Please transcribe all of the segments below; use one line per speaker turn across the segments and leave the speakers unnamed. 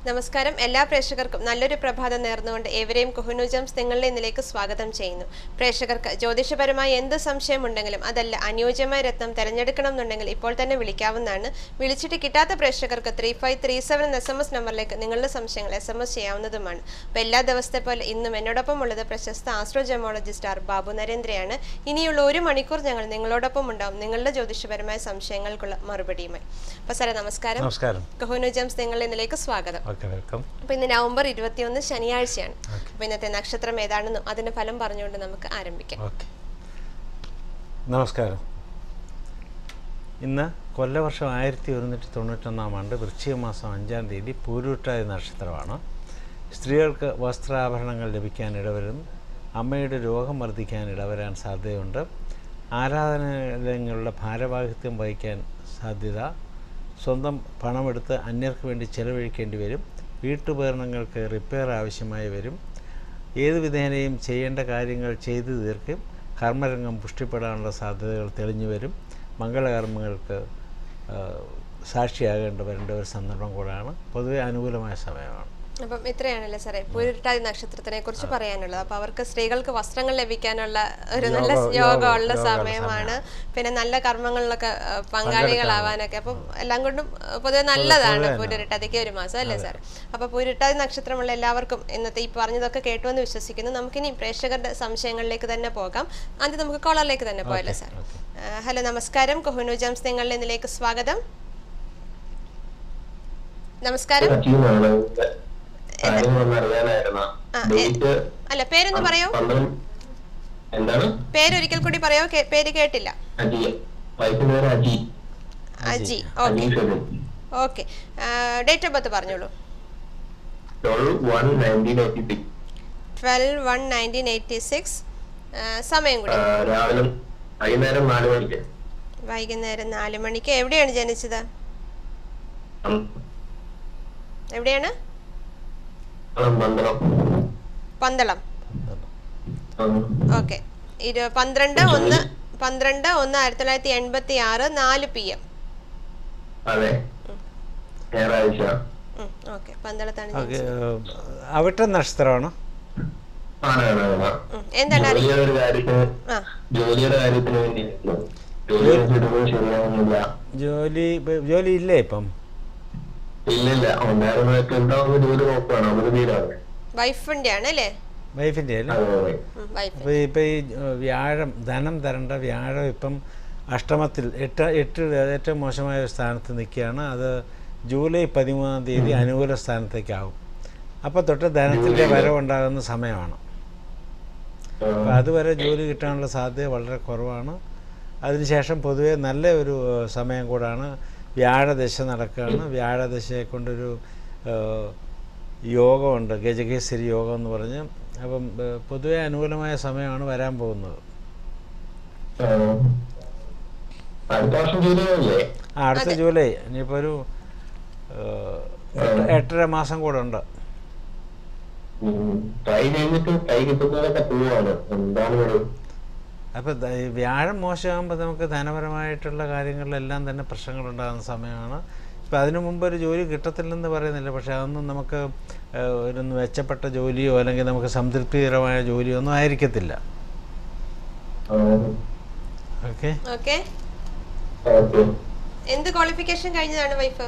നമസ്കാരം എല്ലാ പ്രേക്ഷകർക്കും നല്ലൊരു പ്രഭാതം നേർന്നുകൊണ്ട് ഏവരെയും കുഹുനൂജംസ് നിങ്ങളുടെ ഇന്നിലേക്ക് സ്വാഗതം ചെയ്യുന്നു പ്രേക്ഷകർക്ക് ജ്യോതിഷപരമായ എന്ത് സംശയമുണ്ടെങ്കിലും അതല്ല അനുയോജ്യമായ രത്നം തിരഞ്ഞെടുക്കണം എന്നുണ്ടെങ്കിൽ ഇപ്പോൾ തന്നെ വിളിക്കാവുന്നതാണ് വിളിച്ചിട്ട് കിട്ടാത്ത പ്രേക്ഷകർക്ക് three five three seven S M S നമ്പറിലേക്ക് നിങ്ങളുടെ സംശയങ്ങൾ എസ് എം എസ് ചെയ്യാവുന്നതുമാണ് അപ്പോൾ എല്ലാ ദിവസത്തെ പോലെ ഇന്നും എന്നോടൊപ്പം ഉള്ളത് പ്രശസ്ത ആസ്ട്രോജമോളജിസ്റ്റ് ആർ ബാബു നരേന്ദ്രയാണ് ഇനിയുള്ള ഒരു മണിക്കൂർ ഞങ്ങൾ നിങ്ങളോടൊപ്പം ഉണ്ടാവും നിങ്ങളുടെ ജ്യോതിഷപരമായ സംശയങ്ങൾക്കുള്ള മറുപടിയുമായി അപ്പോൾ സാറേ നമസ്കാരം
നമസ്കാരം
കുഹുനൂജംസ് നിങ്ങളുടെ ഇന്നിലേക്ക് സ്വാഗതം
ഓക്കെ വെൽക്കം
അപ്പോൾ ഇന്ന് നവംബർ ഇരുപത്തിയൊന്ന് ശനിയാഴ്ചയാണ് അപ്പോൾ ഇന്നത്തെ നക്ഷത്രം ഏതാണെന്നും അതിന്റെ ഫലം പറഞ്ഞുകൊണ്ട് നമുക്ക് ആരംഭിക്കാം
ഓക്കെ നമസ്കാരം ഇന്ന് കൊല്ലവർഷം ആയിരത്തി ഒരുന്നൂറ്റി തൊണ്ണൂറ്റൊന്നാം ആണ്ട് വൃശ്ചിക മാസം അഞ്ചാം തീയതി പൂരുട്ടായ നക്ഷത്രമാണ് സ്ത്രീകൾക്ക് വസ്ത്രാഭരണങ്ങൾ ലഭിക്കാൻ ഇടവരും അമ്മയുടെ രോഗം വർദ്ധിക്കാൻ ഇടവരാൻ സാധ്യതയുണ്ട് ആരാധനാലയങ്ങളുടെ ഭാരവാഹിത്വം വഹിക്കാൻ സാധ്യത സ്വന്തം പണമെടുത്ത് അന്യർക്ക് വേണ്ടി ചെലവഴിക്കേണ്ടി വരും വീട്ടുപകരണങ്ങൾക്ക് റിപ്പയർ ആവശ്യമായി വരും ഏത് വിധേനയും ചെയ്യേണ്ട കാര്യങ്ങൾ ചെയ്തു തീർക്കും കർമ്മരംഗം പുഷ്ടിപ്പെടാനുള്ള സാധ്യതകൾ തെളിഞ്ഞു വരും മംഗളകർമ്മങ്ങൾക്ക് ആ, സാക്ഷിയാകേണ്ടി വരേണ്ട ഒരു സന്ദർഭം കൂടാണ് പൊതുവെ അനുകൂലമായ സമയമാണ്
അപ്പം ഇത്രയാണല്ലേ സാറേ പുരുട്ടാതി നക്ഷത്രത്തിനെ കുറിച്ച് പറയാനുള്ളത് അപ്പോൾ അവർക്ക് സ്ത്രീകൾക്ക് വസ്ത്രങ്ങൾ ലഭിക്കാനുള്ള ഒരു നല്ല
യോഗ-
യോഗമുള്ള
യോഗമുള്ള
സമയമാണ് പിന്നെ നല്ല കർമ്മങ്ങളിലൊക്കെ ആ, പങ്കാളികളാവാനൊക്കെ അപ്പം എല്ലാം കൊണ്ടും ആ, പൊതുവെ നല്ലതാണ് പുരുട്ടാതിക്ക് ഒരു മാസം അല്ലേ സാർ അപ്പോൾ പുരുട്ടാതി നക്ഷത്രമുള്ള എല്ലാവർക്കും ഇന്നത്തെ ഈ പറഞ്ഞതൊക്കെ കേട്ടു എന്ന് വിശ്വസിക്കുന്നു നമുക്കിനി പ്രേക്ഷകരുടെ സംശയങ്ങളിലേക്ക് തന്നെ പോകാം ആദ്യം നമുക്ക് കോളറിലേക്ക് തന്നെ പോയല്ലോ സാർ ഹലോ നമസ്കാരം കൊഹുനു ജംസ് നിങ്ങളുടെ ഇന്നിലേക്ക് സ്വാഗതം നമസ്കാരം
ടീമാണ് കാര്യങ്ങളൊന്നും അറിയാനായിരുന്ന
ആ,
ഡേറ്റ്
അല്ല പേരൊന്ന് പറയോ
പന്ത്രണ്ട് എന്താണ്
പേരൊരിക്കൽ കൂടി പറയോ കേ- പേര് കേട്ടില്ല
അജി വൈഫിന്റെ പേര് Aji
Aji okay
Aji seven
okay date of birth പറഞ്ഞോളൂ
twelve one nineteen eighty six
twelve one nineteen eighty six സമയം കൂടി
രാവിലെ വൈകുന്നേരം നാല് മണിക്ക്
വൈകുന്നേരം നാല് മണിക്ക് എവിടെയാണ് ജനിച്ചത്
ഉം.
എവിടെയാണ്
പന്തളം, പന്തളം
പന്തളം
ഉം.
ഓക്കെ ഇരു പന്ത്രണ്ട് ഒന്ന് പന്ത്രണ്ട് ഒന്ന് ആയിരത്തി തൊള്ളായിരത്തി എൺപത്തി ആറ് നാല് പി എം
അതെ ഞായറാഴ്ച
ഓക്കെ പന്തളത്താണ്
ഓക്കെ
ജനിച്ചത്
അവിട്ട നക്ഷത്രമാണ്
ആണ് ആണ് ആണ്
ഉം, എന്താണ് അറിയ
ജോലിയുടെ ഒരു കാര്യത്തിന്
ആ
ജോലിയുടെ കാര്യത്തിന് വേണ്ടി ജോലി വെച്ചിട്ടൊന്നും ശരിയാവുന്നില്ല
ജോലി ഇപ്പ- ജോലി ഇല്ലേ ഇപ്പം
ഇല്ലില്ല ഉണ്ടായിരുന്നതൊക്കെ ഉണ്ടാവുന്ന ജോലി നോക്കുകയാണ് അവര് തീരാണ്
വൈഫിന്റെ ആണ് അല്ലേ
വൈഫിൻ്റെ അല്ലേ
അതെ അതെ
വൈഫ്
അപ്പോൾ ഇപ്പം ഈ ഏഹ്, വ്യാഴം ധനം തരേണ്ട വ്യാഴം ഇപ്പം അഷ്ടമത്തിൽ എട്ട് എട്ട് ഏറ്റവും മോശമായ ഒരു സ്ഥാനത്ത് നിൽക്കുകയാണ് അത് ജൂലൈ പതിമൂന്നാം തീയതി അനുകൂല സ്ഥാനത്തേക്കാവും അപ്പോൾ തൊട്ട് ധനത്തിൻ്റെ വരവുണ്ടാകുന്ന സമയമാണ് അപ്പോൾ അതുവരെ ജോലി കിട്ടാനുള്ള സാധ്യത വളരെ കുറവാണ് അതിനുശേഷം പൊതുവേ നല്ല ഒരു ഏഹ്, സമയം കൂടാണ് വ്യാഴദശ നടക്കുകയാണ് വ്യാഴദശയെ കൊണ്ടൊരു ഏഹ്, യോഗമുണ്ട് ഗജകേസരി യോഗം എന്ന് പറഞ്ഞ് അപ്പം ഏഹ്, പൊതുവെ അനുകൂലമായ സമയമാണ് വരാൻ പോകുന്നത്
ആ. അടുത്ത വർഷം ജോലി ആവില്ലേ
ആ അടുത്ത ജൂലൈ ഇനിയിപ്പോൾ ഒരു ഏഹ്, എട്ട്- എട്ടര മാസം കൂടെ ഉണ്ട്
ട്രൈ ചെയ്തിട്ട് കൈ കിട്ടുന്നതൊക്കെ പോവാണ് എന്താണ് ഒരു
അപ്പോൾ ദ- ഈ വ്യാഴം മോശമാകുമ്പോൾ നമുക്ക് ധനപരമായിട്ടുള്ള കാര്യങ്ങളിലെല്ലാം തന്നെ പ്രശ്നങ്ങളുണ്ടാകുന്ന സമയമാണ് ഇപ്പം അതിനു മുമ്പ് ഒരു ജോലി കിട്ടത്തില്ലെന്ന് പറയുന്നില്ല പക്ഷേ അതൊന്നും നമുക്ക് ഏഹ്, ഒരു മെച്ചപ്പെട്ട ജോലിയോ അല്ലെങ്കിൽ നമുക്ക് സംതൃപ്തികരമായ ജോലിയോ ഒന്നും ആയിരിക്കത്തില്ല ഓക്കെ
ഓക്കെ
ഓക്കെ
എന്ത് ക്വാളിഫിക്കേഷൻ കഴിഞ്ഞതാണ് വൈഫ്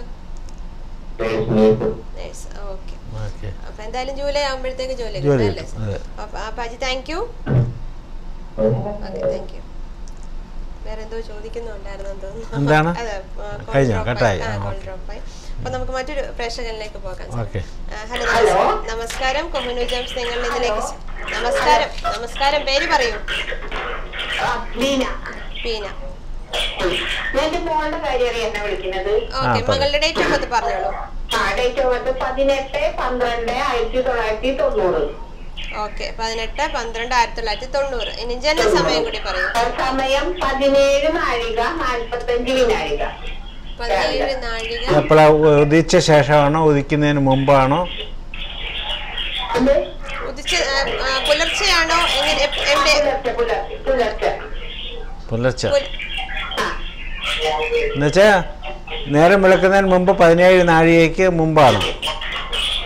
നേഴ്സ് ഓക്കെ
ഓക്കെ
അപ്പൊ എന്തായാലും ജൂലൈ ആകുമ്പോഴത്തേക്ക് ജോലി
ജോലി
കിട്ടും അല്ലേ
കിട്ടും അതെ
അപ്പൊ അപ്പൊ Aji thank you okay thank you വേറെ എന്തോ ചോദിക്കുന്നുണ്ടായിരുന്നു തോന്നുന്നു
എന്താണ്?
അതെ, ആ, call
കഴിഞ്ഞോ?
drop
കട്ടായി.
ആയി. ആ,
ആ,
call
ഓക്കെ.
drop ആയി. അപ്പൊ നമുക്ക് മറ്റൊരു പ്രേക്ഷകനിലേക്ക് പോകാം സാർ.
ഓക്കെ
ആ, ഹലോ നമസ്- നമസ്കാരം കൊമ്മുനു ജംസ് നിങ്ങൾ ഇതിലേക്ക് സ്- നമസ്കാരം നമസ്കാരം പേര് പറയൂ
ലീന
പീന
ഞാൻ എന്റെ മോളുടെ കാര്യം അറിയാനാ വിളിക്കുന്നത്
ഓക്കെ
പറയൂ.
മകളുടെ ഡേറ്റ് ഓഫ് ബർത്ത് പറഞ്ഞോളൂ
ആ ഡേറ്റ് ഓഫ് ബർത്ത് പതിനെട്ട് പന്ത്രണ്ട് ആയിരത്തി തൊള്ളായിരത്തി തൊണ്ണൂറ്
ഓക്കെ പതിനെട്ട് പന്ത്രണ്ട് ആയിരത്തി തൊള്ളായിരത്തി തൊണ്ണൂറ് ഇനി ജനന സമയം കൂടി പറയൂ
ആ, സമയം പതിനേഴ് നാഴിക നാൽപ്പത്തഞ്ച് വിനാഴിക
പതിനേഴ് നാഴിക
എപ്പോഴാണ് ഉദിച്ച ശേഷമാണോ ഉദിക്കുന്നതിന് മുമ്പാണോ
അത്
ഉദിച്ച് ആ, ആ, പുലർച്ചെയാണോ എങ്ങനെ എപ്- എവിടെ
പുലർച്ചെ പുലർച്ചെ പുലർച്ചെ
പുലർച്ചെ
പുൽ-
ആ
എന്നുവെച്ചാൽ നേരം വിളക്കുന്നതിന് മുമ്പ് പതിനേഴ് നാഴികയ്ക്ക് മുമ്പാണ്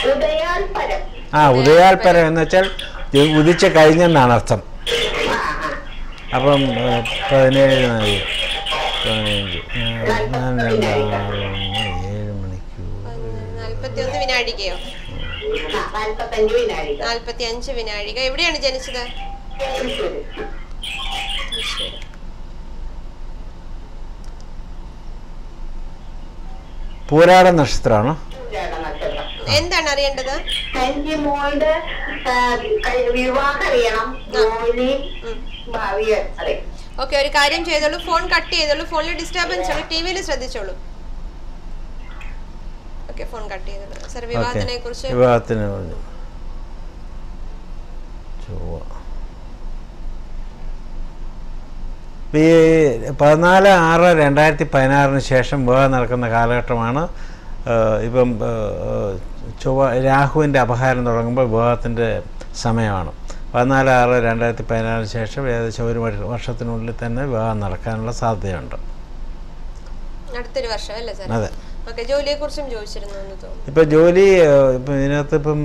ഉദയാൽപരം
ആ ഉദയാൽപരം എന്ന് വെച്ചാൽ ഇത് ഉദിച്ച് കഴിഞ്ഞെന്നാണ് അർത്ഥം അപ്പം ഏ, പതിനേഴ് നാഴി പതിനഞ്ച് ആ, നാല്, രണ്ട്, ആറ്, ഒന്ന്, ഏഴ് മണിക്കൂർ
നാൽപ്പത്തി ഒന്ന് വിനാഴികയോ
ആ, നാൽപ്പത്തഞ്ച് വിനാഴിക
നാൽപ്പത്തി അഞ്ച് വിനാഴിക എവിടെയാണ് ജനിച്ചത്
തൃശ്ശൂര്.
പൂരാട നക്ഷത്രമാണോ
പൂരാട നക്ഷത്രം
എന്താണ് അറിയേണ്ടത്
എനിക്ക് മോളുടെ ആ, കഴി- വിവാഹം അറിയണം ജോലി ഭാവി അറിയാം
ഓക്കെ ഒരു കാര്യം ചെയ്തോളൂ ഫോൺ കട്ട് ചെയ്തോളൂ ഫോണിൽ ഡിസ്റ്റർബൻസ് ഉള്ളൂ ടി വിയിൽ ശ്രദ്ധിച്ചോളൂ ഓക്കെ ഫോൺ കട്ട് ചെയ്തോളൂ സർ വിവാഹത്തിനെ കുറിച്ച്
വിവാഹത്തിന് പറഞ്ഞു ചൊവ്വ ഈ പതിനാല് ആറ് രണ്ടായിരത്തി പതിനാറിന് ശേഷം വിവാഹം നടക്കുന്ന കാലഘട്ടമാണ് ആ, ഇപ്പം ആ, ചൊവ്വ രാഹുവിൻ്റെ അപഹാരം തുടങ്ങുമ്പോൾ വിവാഹത്തിൻ്റെ സമയമാണ് പതിനാല് ആറ് രണ്ടായിരത്തി പതിനാറിന് ശേഷം ഏകദേശം ഒരു വർഷ- വർഷത്തിനുള്ളിൽ തന്നെ വിവാഹം നടക്കാനുള്ള സാധ്യതയുണ്ട്
അടുത്തൊരു വർഷം അല്ലേ സാർ
അതെ
ഓക്കെ ജോലിയെ കുറിച്ചും ചോദിച്ചിരുന്നു എന്ന് തോന്നുന്നു
ഇപ്പം ജോലി ഏഹ്, ഇപ്പം ഇതിനകത്ത് ഇപ്പം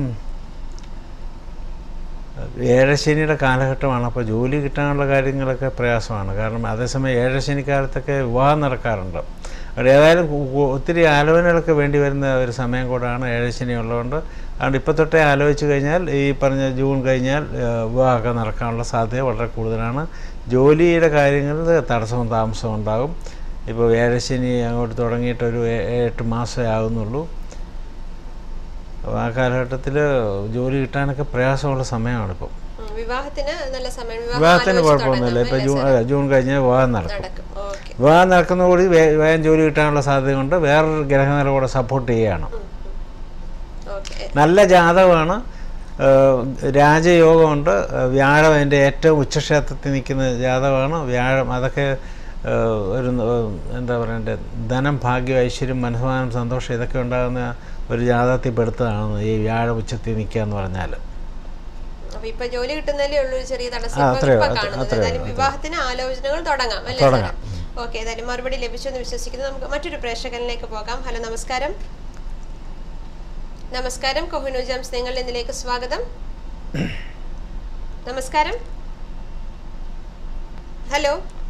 ഏഴശനിയുടെ കാലഘട്ടമാണ് അപ്പോൾ ജോലി കിട്ടാനുള്ള കാര്യങ്ങളൊക്കെ പ്രയാസമാണ് കാരണം അതേസമയം ഏഴശനി കാലത്തൊക്കെ വിവാഹം നടക്കാറുണ്ട് അവിടെ ഏതായാലും കു- കു- ഒത്തിരി ആലോചനകളൊക്കെ വേണ്ടി വരുന്ന ഒരു സമയം കൂടാണ് ഏഴശനി ഉള്ളതുകൊണ്ട് അതുകൊണ്ട് ഇപ്പോൾ തൊട്ടേ ആലോചിച്ച് കഴിഞ്ഞാൽ ഈ പറഞ്ഞ ജൂൺ കഴിഞ്ഞാൽ ഏഹ്, വിവാഹമൊക്കെ നടക്കാനുള്ള സാധ്യത വളരെ കൂടുതലാണ് ജോലിയുടെ കാര്യങ്ങളിൽ തടസ്സവും താമസവും ഉണ്ടാകും ഇപ്പോൾ ഏഴശനി അങ്ങോട്ട് തുടങ്ങിയിട്ടൊരു ഏ- എട്ട് മാസമേ ആകുന്നുള്ളൂ അപ്പോൾ ആ കാലഘട്ടത്തിൽ ജോലി കിട്ടാനൊക്കെ പ്രയാസമുള്ള സമയമാണ് ഇപ്പം
ഉം, വിവാഹത്തിന് നല്ല സമയം വിവാഹം
വിവാഹത്തിന്
ആലോചിച്ച്
കുഴപ്പമൊന്നുമില്ല
തുടങ്ങാം,
ഇപ്പം
അല്ലേ
ജൂൺ
സാർ?
അതെ, ജൂൺ കഴിഞ്ഞ് വിവാഹം നടക്കും
നടക്കും ഓക്കെ
വിവാഹം നടക്കുന്നതോടുകൂടി വേ- വേഗം ജോലി കിട്ടാനുള്ള സാധ്യതയുണ്ട് വേറൊരു ഗ്രഹനില കൂടെ സപ്പോർട്ട് ചെയ്യുകയാണ്
ഓക്കെ
നല്ല ജാതകമാണ് ഏഹ് രാജയോഗമുണ്ട് ഏഹ് വ്യാഴം അതിൻ്റെ ഏറ്റവും ഉച്ചക്ഷേത്രത്തിൽ നിൽക്കുന്ന ജാതകമാണ് വ്യാഴം അതൊക്കെ ഏഹ് ഒരു ഏഹ് എന്താ പറയണ്ടേ ധനം ഭാഗ്യം ഐശ്വര്യം മനസ്സമാനം സന്തോഷം ഇതൊക്കെ ഉണ്ടാകുന്ന ഒരു ജാതകത്തിൽ പെടുത്തതാണ് ഈ വ്യാഴം ഉച്ചത്തിൽ നിൽക്കുക എന്ന് പറഞ്ഞാൽ
അപ്പൊ ഇപ്പൊ ജോലി കിട്ടുന്നതിലേ ഉള്ളൂ ഒരു ചെറിയ തടസ്സം
ആ,
ഇപ്പൊ-
അത്രേ
ഇപ്പൊ
ഉള്ളൂ,
കാണുന്നത്
അത്രേ
ഏതായാലും
ഉള്ളൂ,
വിവാഹത്തിന് ആലോചനകൾ തുടങ്ങാം അല്ലേ
തുടങ്ങാം.
ഓക്കെ ഏതായാലും മറുപടി ലഭിച്ചു എന്ന് വിശ്വസിക്കുന്നു നമുക്ക് മറ്റൊരു പ്രേക്ഷകനിലേക്ക് പോകാം ഹലോ നമസ്കാരം നമസ്കാരം കൊഹിനു ജംസ് നിങ്ങൾ ഇതിലേക്ക് സ്വാഗതം നമസ്കാരം ഹലോ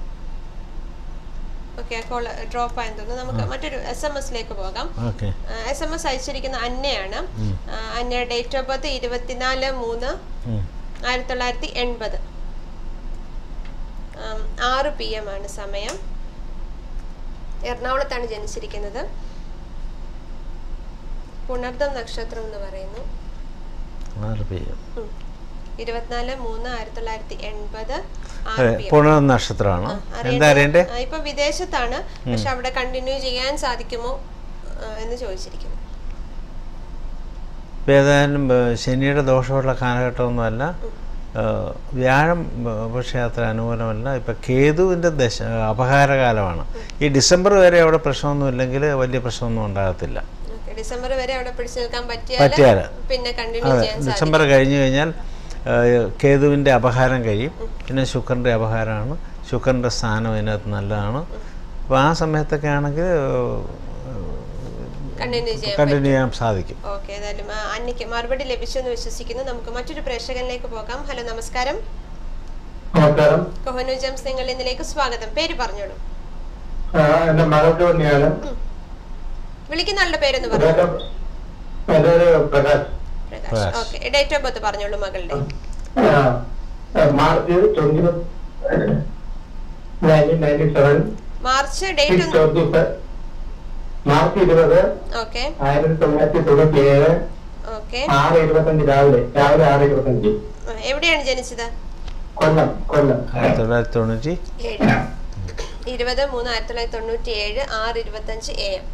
ഓക്കെ കോൾ ഡ്രോപ്പ് ആയെന്ന് തോന്നുന്നു നമുക്ക് മറ്റൊരു എസ് എം എസിലേക്ക് പോകാം
ഓക്കെ
എസ് എം എസ് അയച്ചിരിക്കുന്ന അന്നയാണ് ആ, അന്ന ഡേറ്റ് ഓഫ് ബർത്ത് ഇരുപത്തിനാല് മൂന്ന് ആയിരത്തി തൊള്ളായിരത്തി എൺപത് ആം, ആറ് പി എം ആണ് സമയം എറണാകുളത്താണ് ജനിച്ചിരിക്കുന്നത് പുണർദം നക്ഷത്രം എന്ന് പറയുന്നു
ആറ് പി എം
ഉം. ഇരുപത്തിനാല് മൂന്ന് ആയിരത്തി തൊള്ളായിരത്തി എൺപത് ആറ്
അതെ
പി എം
പുണർ നക്ഷത്രമാണ് എന്താ അറിയണ്ടേ
ആ, ഇപ്പൊ വിദേശത്താണ് പക്ഷെ അവിടെ കണ്ടിന്യൂ ചെയ്യാൻ സാധിക്കുമോ ആ, എന്ന് ചോദിച്ചിരിക്കുന്നു
ഇപ്പം ഏതായാലും ഏഹ്, ശനിയുടെ ദോഷമുള്ള കാലഘട്ടമൊന്നുമല്ല ഏഹ്, വ്യാഴം ഏഹ്, പക്ഷേ അത്ര അനുകൂലമല്ല ഇപ്പം കേതുവിൻ്റെ ദശ അപകാരകാലമാണ് ഈ ഡിസംബർ വരെ അവിടെ പ്രശ്നമൊന്നുമില്ലെങ്കിൽ വലിയ പ്രശ്നമൊന്നും ഉണ്ടാകത്തില്ല
ഓക്കെ ഡിസംബർ വരെ അവിടെ പിടിച്ചു നിൽക്കാൻ
പറ്റിയാല്.
പറ്റിയാൽ പിന്നെ കണ്ടിന്യൂ
അതെ
ചെയ്യാൻ സാധിക്കും
ഡിസംബർ കഴിഞ്ഞ് കഴിഞ്ഞാൽ ഏഹ്, കേതുവിൻ്റെ അപഹാരം കഴിയും പിന്നെ ശുക്രൻ്റെ അപഹാരമാണ് ശുക്രൻ്റെ സ്ഥാനം അതിനകത്ത് നല്ലതാണ് അപ്പോൾ ആ സമയത്തൊക്കെ ആണെങ്കിൽ
കണ്ടിന്യൂ ചെയ്യാൻ
കണ്ടിന്യൂ ചെയ്യാൻ സാധിക്കും
ഓക്കെ ഏതായാലും ആ, അന്നയ്ക്ക് മറുപടി ലഭിച്ചു എന്ന് വിശ്വസിക്കുന്നു നമുക്ക് മറ്റൊരു പ്രേക്ഷകനിലേക്ക് പോകാം ഹലോ നമസ്കാരം
നമസ്കാരം
കൊഹനു ജംസ് നിങ്ങൾ ഇന്നിലേക്ക് സ്വാഗതം പേര് പറഞ്ഞോളൂ
ആ, എന്റെ മകൾക്ക് വേണ്ടിയാണ്
വിളിക്കുന്ന ആളുടെ പേരൊന്ന് പറഞ്ഞു
എന്റെ ഒരു Prakash
Prakash
Prakash.
Okay date of birth പറഞ്ഞോളൂ മകളുടെ
ആ, March twenty nineteen ninety seven
March date
six
ഒന്ന്
ട്വന്റി മാർച്ച് ഇരുപത്
ഓക്കെ
ആയിരത്തി തൊള്ളായിരത്തി തൊണ്ണൂറ്റി ഏഴ്
ഓക്കെ
ആറ് ഇരുപത്തഞ്ച് രാവിലെ രാവിലെ ആറ് ഇരുപത്തഞ്ച്
എവിടെയാണ് ജനിച്ചത്
കൊല്ലം കൊല്ലം
ആയിരത്തി തൊള്ളായിരത്തി തൊണ്ണൂറ്റി
ഏഴ് ഇരുപത് മൂന്ന് ആയിരത്തി തൊള്ളായിരത്തി തൊണ്ണൂറ്റി ഏഴ് ആറ് ഇരുപത്തഞ്ച് എ എം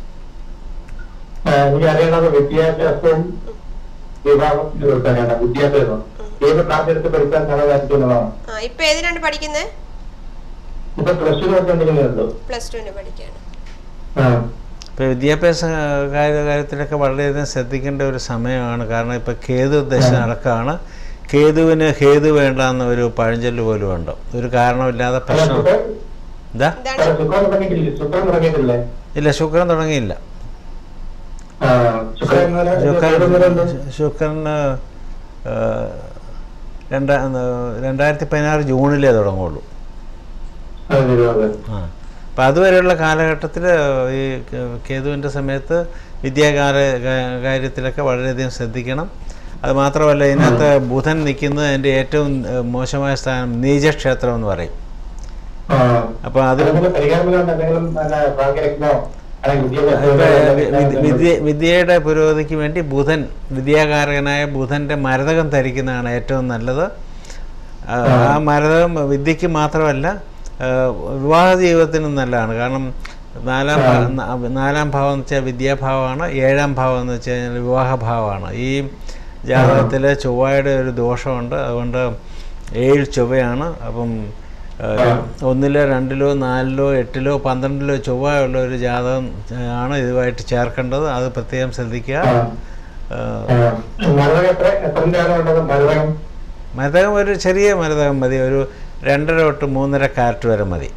ആ, എനിക്ക് അറിയണത് വിദ്യാഭ്യാസവും വിവാഹത്തിന് കൊടുക്കാനാണ് വിദ്യാഭ്യാസം ഏത് ക്ലാസ് എടുത്ത് പഠിക്കാൻ സാധിക്കും എന്നുള്ളതാണ്
ആ ഇപ്പൊ ഏതിനാണ് പഠിക്കുന്നത്
ഇപ്പൊ പ്ലസ് ടു പഠിച്ചുകൊണ്ടിരിക്കുന്നുള്ളൂ
പ്ലസ് ടുവിന് പഠിക്കുകയാണ്
ആ
ഇപ്പോൾ വിദ്യാഭ്യാസ കാര്യ കാര്യത്തിലൊക്കെ വളരെയധികം ശ്രദ്ധിക്കേണ്ട ഒരു സമയമാണ് കാരണം ഇപ്പോൾ കേതു ദശ നടക്കുകയാണ് കേതുവിന് ഹേതു വേണ്ട എന്ന ഒരു പഴഞ്ചൊല്ല് പോലും ഉണ്ട് ഒരു കാരണമില്ലാതെ
അല്ല,
പ്രശ്നം
ശുക്രൻ-
എന്താ
എന്താണ്
അല്ല, ശുക്രൻ തുടങ്ങിയിട്ടില്ലേ ശുക്രൻ തുടങ്ങിയിട്ടില്ലേ
ഇല്ല ശുക്രൻ തുടങ്ങിയില്ല
ആ, ശുക്രൻ
ശുക്രൻ ശുക്രന് ആ, രണ്ടാ രണ്ടായിരത്തി പതിനാറ് ജൂണിലേ തുടങ്ങുള്ളൂ ആ അപ്പം അതുവരെയുള്ള കാലഘട്ടത്തിൽ ഈ കേ- കേതുവിൻ്റെ സമയത്ത് വിദ്യാകാര കാ- കാര്യത്തിലൊക്കെ വളരെയധികം ശ്രദ്ധിക്കണം അത് മാത്രമല്ല ഇതിനകത്ത് ബുധൻ നിൽക്കുന്നത് എൻ്റെ ഏറ്റവും ഏഹ്, മോശമായ സ്ഥാനം നീചക്ഷേത്രം എന്ന് പറയും അപ്പോൾ അത് ഇപ്പൊ വി- വിദ്യ വിദ്യയുടെ പുരോഗതിക്ക് വേണ്ടി ബുധൻ വിദ്യാകാരകനായ ബുധൻ്റെ മരതകം ധരിക്കുന്നതാണ് ഏറ്റവും നല്ലത് ആ, ആ മരതകം വിദ്യക്ക് മാത്രമല്ല ആ, വിവാഹ ജീവിതത്തിനും നല്ലതാണ് കാരണം നാലാം ഭാ- ന- നാലാം ഭാവം എന്ന് വെച്ചാൽ വിദ്യാഭാവമാണ് ഏഴാം ഭാവം എന്ന് വെച്ച് കഴിഞ്ഞാൽ വിവാഹഭാവമാണ് ഈ ജാതകത്തിൽ ചൊവ്വയുടെ ഒരു ദോഷമുണ്ട് അതുകൊണ്ട് ഏഴ് ചൊവ്വയാണ് അപ്പം ഏഹ്, ഒന്നിലോ രണ്ടിലോ നാലിലോ എട്ടിലോ പന്ത്രണ്ടിലോ ചൊവ്വയുള്ള ഒരു ജാതകം ആണ് ഇതുമായിട്ട് ചേർക്കേണ്ടത് അത് പ്രത്യേകം ശ്രദ്ധിക്കുക ഏഹ്, മരതകം ഒരു ചെറിയ മരതകം മതി ഒരു രണ്ടര തൊട്ട് മൂന്നര കാരറ്റ് വരെ മതി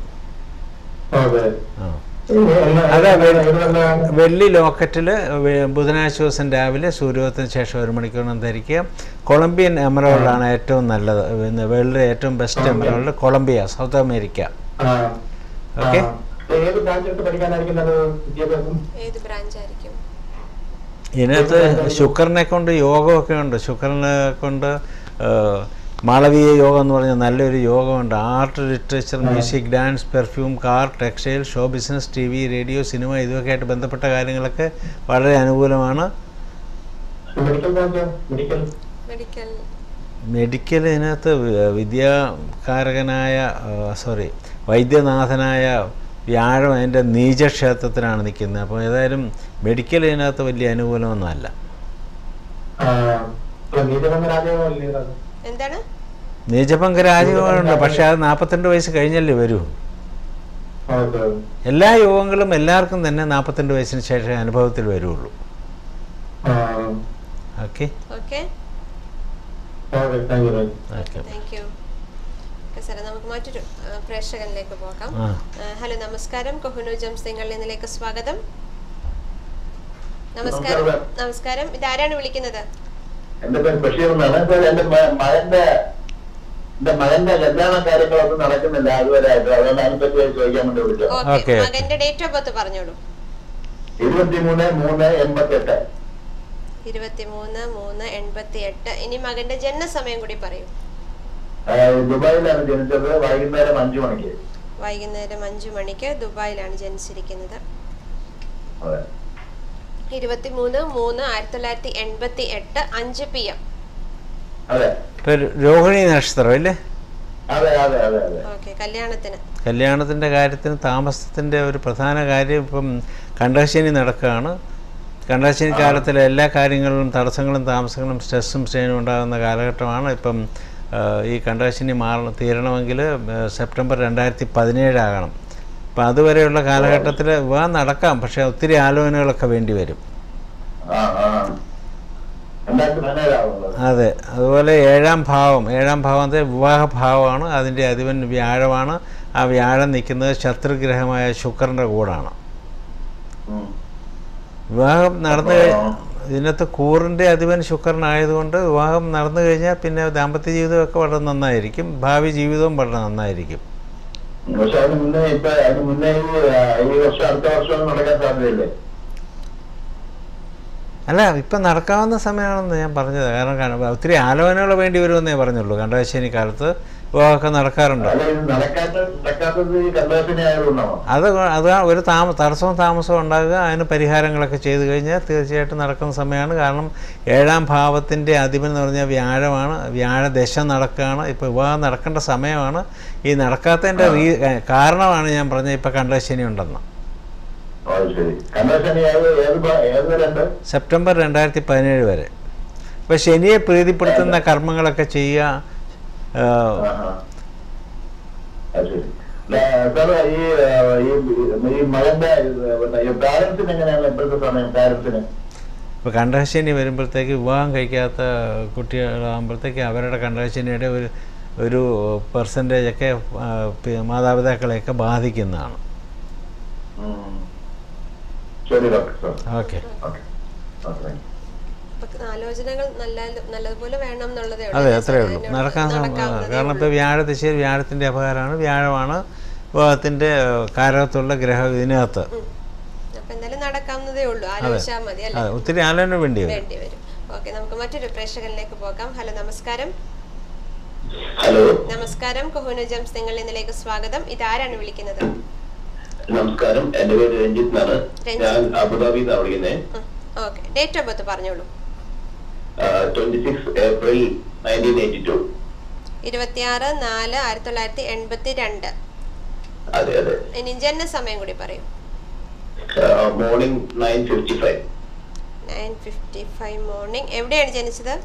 ആ അതെ വെള്ളി ലോക്കറ്റിൽ ബുധനാഴ്ച ദിവസം രാവിലെ സൂര്യോദയത്തിന് ശേഷം ഒരു മണിക്കൂറിനും ധരിക്കുക കൊളംബിയൻ എമറോൾഡാണ് ഏറ്റവും നല്ലത് പിന്നെ വേൾഡിലെ ഏറ്റവും best emerald Colombia South America okay
ഏത് ബ്രാഞ്ച് എടുത്ത് പഠിക്കാനായിരിക്കും നല്ലത് വിദ്യാഭ്യാസം
ഏത് ബ്രാഞ്ച് ആയിരിക്കും
ഇതിനകത്ത് ശുക്രനെ കൊണ്ട് യോഗമൊക്കെ ഉണ്ട് ശുക്രനെ കൊണ്ട് ആ, മാളവീയ യോഗം എന്ന് പറഞ്ഞ നല്ലൊരു യോഗമുണ്ട് art literature music dance perfume car textile show business T V radio cinema ഇതൊക്കെ ആയിട്ട് ബന്ധപ്പെട്ട കാര്യങ്ങളൊക്കെ വളരെ അനുകൂലമാണ്
medical branch medical
medical
medical ഇതിനകത്ത് വി- വിദ്യാകാരകനായ സോറി വൈദ്യനാഥനായ വ്യാഴം അതിൻ്റെ നീചക്ഷേത്രത്തിലാണ് നിൽക്കുന്നത് അപ്പോൾ ഏതായാലും മെഡിക്കൽ ഇതിനകത്ത് വലിയ അനുകൂലമൊന്നുമല്ല
നീതിബന്ധ രാജ്യമല്ലേ ഇത്?
എന്താണ്
നീചപങ്ക രാജയോഗമുണ്ട് പക്ഷേ അത് നാൽപ്പത്തിരണ്ട് വയസ്സ് കഴിഞ്ഞല്ലേ വരൂ
ഓക്കെ
എല്ലാ യോഗങ്ങളും എല്ലാവർക്കും തന്നെ നാൽപ്പത്തിരണ്ട് വയസ്സിന് ശേഷം അനുഭവത്തിൽ വരുള്ളൂ
ആ
okay
okay
okay thank you
okay
thank you സാറേ നമുക്ക് മറ്റൊരു ആ, പ്രേക്ഷകനിലേക്ക് പോകാം
ആ
ആ, ഹലോ നമസ്കാരം കൊഹുനു ജംസ് നിങ്ങളുടെ ഇന്നിലേക്ക് സ്വാഗതം നമസ്കാരം
നമസ്കാരം.
നമസ്കാരം ഇതാരാണ് വിളിക്കുന്നത്
എന്റെ പേര് ബഷീർ എന്നാണ് സാർ എന്റെ മ- മകന്റെ എന്റെ മകന്റെ കല്യാണ കാര്യങ്ങളൊന്നും നടക്കുന്നില്ല അതുവരെ ആയിട്ട് അതുകൊണ്ട് അതിനെപ്പറ്റി ചോദിക്കാൻ വേണ്ടി വിളിച്ചത്
ഓക്കെ
Okay.
മകന്റെ ഡേറ്റ് ഓഫ് ബർത്ത് പറഞ്ഞോളൂ
ഇരുപത്തിമൂന്ന് മൂന്ന് എൺപത്തി എട്ട്
ഇരുപത്തിമൂന്ന് മൂന്ന് എൺപത്തി എട്ട് ഇനി മകന്റെ ജനനസമയം കൂടി പറയൂ
ദുബായിലാണ് ജനിച്ചത് വൈകുന്നേരം അഞ്ചു മണിക്ക്
വൈകുന്നേരം അഞ്ചു മണിക്ക് ദുബായിലാണ് ജനിച്ചിരിക്കുന്നത്
അതെ
ഇരുപത്തിമൂന്ന് മൂന്ന് ആയിരത്തി തൊള്ളായിരത്തി എൺപത്തി എട്ട് അഞ്ച് പി എം
അതെ
ഇപ്പോൾ രോഹിണി നക്ഷത്രം അല്ലേ
അതെ അതെ അതെ അതെ
ഓക്കെ കല്യാണത്തിന്
കല്യാണത്തിൻ്റെ കാര്യത്തിന് താമസത്തിൻ്റെ ഒരു പ്രധാന കാര്യം ഇപ്പം കണ്ടശനി നടക്കുകയാണ് കണ്ടശനി കാലത്തിലെ എല്ലാ കാര്യങ്ങളിലും തടസ്സങ്ങളും താമസങ്ങളും സ്ട്രെസ്സും സ്ട്രെയിനും ഉണ്ടാകുന്ന കാലഘട്ടമാണ് ഇപ്പം ആ, ഈ കണ്ടശനി മാറണം തീരണമെങ്കിൽ ആ, സെപ്റ്റംബർ രണ്ടായിരത്തി പതിനേഴാകണം അപ്പം അതുവരെയുള്ള കാലഘട്ടത്തിൽ വിവാഹം നടക്കാം പക്ഷേ ഒത്തിരി ആലോചനകളൊക്കെ വേണ്ടി വരും
ആ ആ രണ്ടായിരത്തി പതിനേഴാവുള്ളത്
അതെ അതുപോലെ ഏഴാം ഭാവം ഏഴാം ഭാവത്തെ വിവാഹഭാവമാണ് അതിൻ്റെ അധിപൻ വ്യാഴമാണ് ആ വ്യാഴം നിൽക്കുന്നത് ശത്രുഗ്രഹമായ ശുക്രൻ്റെ കൂടാണ്
ഉം.
വിവാഹം നടന്നു കഴി ഇതിനകത്ത് കൂറിൻ്റെ അധിപൻ ശുക്രനായതുകൊണ്ട് വിവാഹം നടന്നു കഴിഞ്ഞാൽ പിന്നെ ദാമ്പത്യ ജീവിതമൊക്കെ വളരെ നന്നായിരിക്കും ഭാവി ജീവിതവും വളരെ നന്നായിരിക്കും
പക്ഷെ അതിന് മുന്നേ ഇപ്പൊ അതിന് മുന്നേ ഈ ആ, ഈ വർഷം അടുത്ത വർഷം നടക്കാൻ സാധ്യതയില്ലേ
അല്ല ഇപ്പം നടക്കാവുന്ന സമയമാണെന്ന് ഞാൻ പറഞ്ഞത് കാരണം കണ്ട- ഒത്തിരി ആലോചനകൾ വേണ്ടി വരുമെന്നേ പറഞ്ഞുള്ളൂ കണ്ടശനി കാലത്ത് വിവാഹമൊക്കെ നടക്കാറുണ്ട്
അല്ല ഇത് നടക്കാത്ത നടക്കാത്തത് ഈ കണ്ടോസിനെ ആയതുകൊണ്ടാണോ
അത് അത് ഒരു താമ തടസ്സവും താമസവും ഉണ്ടാകുക അതിന് പരിഹാരങ്ങളൊക്കെ ചെയ്തു കഴിഞ്ഞാൽ തീർച്ചയായിട്ടും നടക്കുന്ന സമയമാണ് കാരണം ഏഴാം ഭാവത്തിൻ്റെ അധിപൻ എന്ന് പറഞ്ഞാൽ വ്യാഴമാണ് വ്യാഴദശ നടക്കുകയാണ് ഇപ്പോൾ വിവാഹം നടക്കേണ്ട സമയമാണ് ഈ നടക്കാത്തതിൻ്റെ റീ കാരണമാണ് ഞാൻ പറഞ്ഞത് ഇപ്പോൾ കണ്ടശനി ഉണ്ടെന്ന്
ഓ ശരി കണ്ടോസിനെ ഏത് ഏത് ഭാ- ഏത് രണ്ട്
സെപ്റ്റംബർ രണ്ടായിരത്തി പതിനേഴ് വരെ ഇപ്പോൾ ശനിയെ പ്രീതിപ്പെടുത്തുന്ന കർമ്മങ്ങളൊക്കെ ചെയ്യുക ആ,
ആഹാ. അത് ശരി ല- സാറേ ഈ ആ, ഈ ഈ മകന്റെ പാരന്റ്സിന് എങ്ങനെയാണ് ഇപ്പോഴത്തെ സമയം പാരന്റ്സിന്
ഇപ്പോൾ കണ്ടശനി വരുമ്പോഴത്തേക്ക് വിവാഹം കഴിക്കാത്ത കുട്ടികളാകുമ്പോഴത്തേക്ക് അവരുടെ കണ്ടശനിയുടെ ഒരു ഒരു പെർസെൻറ്റേജൊക്കെ മാതാപിതാക്കളെയൊക്കെ ബാധിക്കുന്നതാണ്
ഉം. ശരി doctor sir
okay
okay okay
ആലോചനകൾ നല്ല നല്ലതുപോലെ വേണം എന്നുള്ളതേ
അതെ
അല്ലേ
അത്രേ
സാർ?
ഉള്ളൂ
അതിനുള്ള-
നടക്കാൻ സം-
നടക്കാവുന്നതേ
കാരണം
ഉള്ളൂ.
ഇപ്പോൾ വ്യാഴദിശയിൽ വ്യാഴത്തിൻ്റെ അപകാരമാണ് വ്യാഴമാണ് വിവാഹത്തിൻ്റെ കാരകത്തുള്ള ഗ്രഹം ഇതിനകത്ത്
ഉം. അപ്പൊ എന്തായാലും നടക്കാവുന്നതേ ഉള്ളൂ ആലോചിച്ചാൽ മതി അല്ലേ
അതെ ഒത്തിരി ആലോചന വേണ്ടി വരും
വേണ്ടി വരും ഓക്കെ നമുക്ക് മറ്റൊരു പ്രേക്ഷകനിലേക്ക് പോകാം ഹലോ നമസ്കാരം
ഹലോ
നമസ്കാരം കൊഹുന ജംസ് നിങ്ങൾ ഇന്നിലേക്ക് സ്വാഗതം ഇതാരാണ് വിളിക്കുന്നത്
നമസ്കാരം എന്റെ പേര് രഞ്ജിത്ത് എന്നാണ്
രഞ്ജിത്ത്.
ഞാൻ അബുദാബിയിൽ നിന്നാണ് വിളിക്കുന്നത്
ഓക്കെ ഡേറ്റ് ഓഫ് ബർത്ത് പറഞ്ഞോളൂ
twenty six April nineteen eighty two
ഇരുപത്തിയാറ് നാല് ആയിരത്തി തൊള്ളായിരത്തി എൺപത്തി രണ്ട്
അതെ അതെ
ഇനി ജനന സമയം കൂടി പറയൂ
morning nine fifty five
nine fifty five morning എവിടെയാണ് ജനിച്ചത്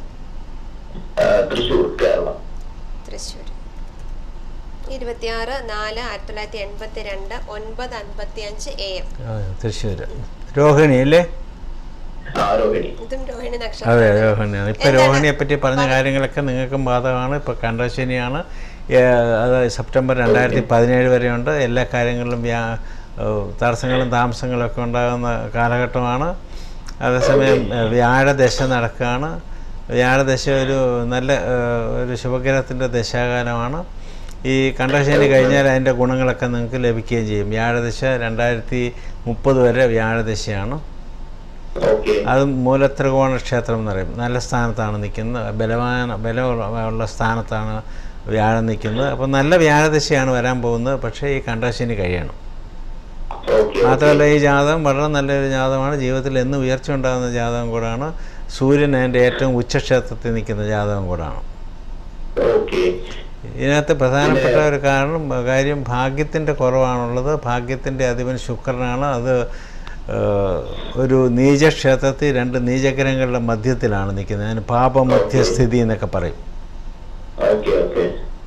തൃശ്ശൂർ കേരള
തൃശ്ശൂർ ഇരുപത്തിയാറ് നാല് ആയിരത്തി തൊള്ളായിരത്തി എൺപത്തി രണ്ട് ഒൻപത് അൻപത്തി അഞ്ച് എ എം
ആ, തൃശ്ശൂർ രോഹിണി അല്ലേ
ആരോഹിണി
ഇതും രോഹിണി
അതെ
നക്ഷത്രം
രോഹിണിയാണ് ഇപ്പം
എന്താണ്?
രോഹിണിയെ പറ്റി പറഞ്ഞ കാര്യങ്ങളൊക്കെ നിങ്ങൾക്കും ബാധകമാണ് ഇപ്പോൾ കണ്ടശനിയാണ് അത് സെപ്റ്റംബർ രണ്ടായിരത്തി പതിനേഴ് വരെയുണ്ട് എല്ലാ കാര്യങ്ങളിലും വ്യാ ഏഹ് തടസ്സങ്ങളും താമസങ്ങളും ഒക്കെ ഉണ്ടാകുന്ന കാലഘട്ടമാണ് അതേസമയം ഏഹ് വ്യാഴദശ നടക്കുകയാണ് വ്യാഴദശ ഒരു നല്ല ഏഹ് ഒരു ശുഭഗ്രഹത്തിൻ്റെ ദശാകാലമാണ് ഈ കണ്ടശനി കഴിഞ്ഞാൽ അതിൻ്റെ ഗുണങ്ങളൊക്കെ നിങ്ങൾക്ക് ലഭിക്കുകയും ചെയ്യും വ്യാഴദശ രണ്ടായിരത്തി മുപ്പത് വരെ വ്യാഴദശയാണ്
ഓക്കെ
അത് മൂലത്രികോണ ക്ഷേത്രം എന്ന് പറയും നല്ല സ്ഥാനത്താണ് നിൽക്കുന്നത് ബലവാന ബലമുള്ള സ്ഥാനത്താണ് വ്യാഴം നിൽക്കുന്നത് അപ്പോൾ നല്ല വ്യാഴദശയാണ് വരാൻ പോകുന്നത് പക്ഷേ ഈ കണ്ടശനി കഴിയണം
ഓക്കെ
മാത്രമല്ല ഈ ജാതകം വളരെ നല്ലൊരു ജാതകമാണ് ജീവിതത്തിൽ എന്ന് ഉയർച്ച ഉണ്ടാകുന്ന ജാതകം കൂടാണ് സൂര്യൻ അതിൻ്റെ ഏറ്റവും ഉച്ചക്ഷേത്രത്തിൽ നിൽക്കുന്ന ജാതകം കൂടാണ്
ഓക്കെ
ഇതിനകത്ത് പ്രധാനപ്പെട്ട ഒരു കാരണം കാര്യം ഭാഗ്യത്തിൻ്റെ കുറവാണുള്ളത് ഭാഗ്യത്തിൻ്റെ അധിപൻ ശുക്രനാണ് അത് ഏഹ്, ഒരു നീചക്ഷേത്രത്തിൽ രണ്ട് നീചഗ്രഹങ്ങളുടെ മധ്യത്തിലാണ് നിൽക്കുന്നത് അതിന് പാപമധ്യസ്ഥിതി എന്നൊക്കെ പറയും
ഓക്കെ ഓക്കെ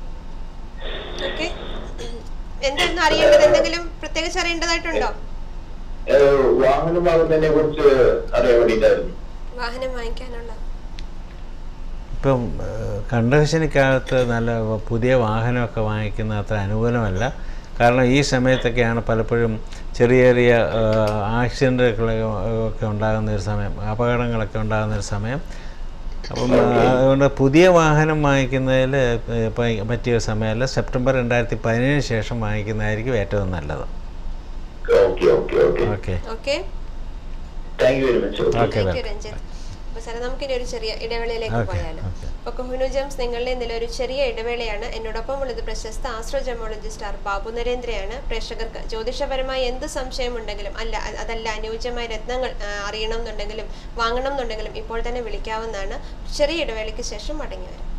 ഓക്കെ എന്തായിരുന്നു അറിയേണ്ടത് എന്തെങ്കിലും പ്രത്യേകിച്ച് അറിയേണ്ടതായിട്ടുണ്ടോ
വാഹന ഭാഗത്തിനെ കുറിച്ച് അറിയാൻ വേണ്ടിയിട്ടായിരുന്നു
വാഹനം വാങ്ങിക്കാനുള്ള
ഇപ്പം ഏഹ്, കണ്ടകശനിക്കാലത്ത് നല്ല പുതിയ വാഹനമൊക്കെ വാങ്ങിക്കുന്നത് അത്ര അനുകൂലമല്ല കാരണം ഈ സമയത്തൊക്കെയാണ് പലപ്പോഴും ചെറിയ ചെറിയ ആക്സിഡൻറ്റുകളൊക്കെ ഒക്കെ ഉണ്ടാകുന്ന ഒരു സമയം അപകടങ്ങളൊക്കെ ഉണ്ടാകുന്ന ഒരു സമയം അപ്പം ആ, അതുകൊണ്ട് പുതിയ വാഹനം വാങ്ങിക്കുന്നതിൽ പറ്റിയ സമയമല്ല സെപ്റ്റംബർ രണ്ടായിരത്തി പതിനേഴിന് ശേഷം വാങ്ങിക്കുന്നതായിരിക്കും ഏറ്റവും നല്ലത്
okay okay okay
okay
okay
thank you very much
okay
thank you
welcome
Ranjith അപ്പോൾ സാറേ നമുക്കിനി ഒരു ചെറിയ ഇടവേളയിലേക്ക്
Okay,
പോയാലോ
okay.
അപ്പോൾ കൊഹുനു ജംസ് നിങ്ങളുടെ ഇന്നലെ ഒരു ചെറിയ ഇടവേളയാണ് എന്നോടൊപ്പം ഉള്ളത് പ്രശസ്ത ആസ്ട്രോജമോളജിസ്റ്റ് ആർ ബാബു നരേന്ദ്രയാണ് പ്രേക്ഷകർക്ക് ജ്യോതിഷപരമായി എന്ത് സംശയമുണ്ടെങ്കിലും അല്ല അ- അതല്ല അനുയോജ്യമായ രത്നങ്ങൾ ആ, അറിയണം എന്നുണ്ടെങ്കിലും വാങ്ങണം എന്നുണ്ടെങ്കിലും ഇപ്പോൾ തന്നെ വിളിക്കാവുന്നതാണ് ചെറിയ ഇടവേളയ്ക്ക് ശേഷം മടങ്ങി വരാം